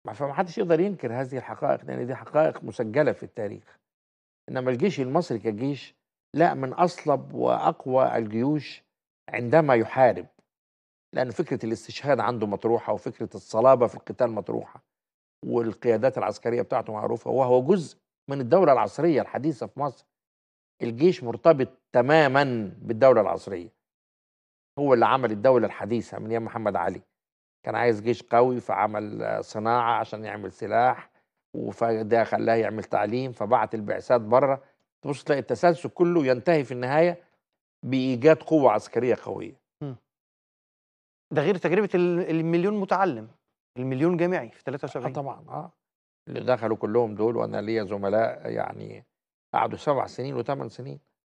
ما فما حدش يقدر ينكر هذه الحقائق لان دي حقائق مسجله في التاريخ انما الجيش المصري كجيش لا من اصلب واقوى الجيوش عندما يحارب لان فكره الاستشهاد عنده مطروحه وفكره الصلابه في القتال مطروحه والقيادات العسكريه بتاعته معروفه وهو جزء من الدوله العصريه الحديثه في مصر الجيش مرتبط تماما بالدوله العصريه هو اللي عمل الدوله الحديثه من ايام محمد علي كان عايز جيش قوي فعمل صناعه عشان يعمل سلاح وده خلاه يعمل تعليم فبعت البعثات بره تبص تلاقي التسلسل كله ينتهي في النهايه بايجاد قوه عسكريه قويه ده غير تجربه ال- المليون متعلم المليون جامعي في اه 73 طبعا اه اللي دخلوا كلهم دول وانا ليا زملاء يعني قعدوا سبع سنين وثمان سنين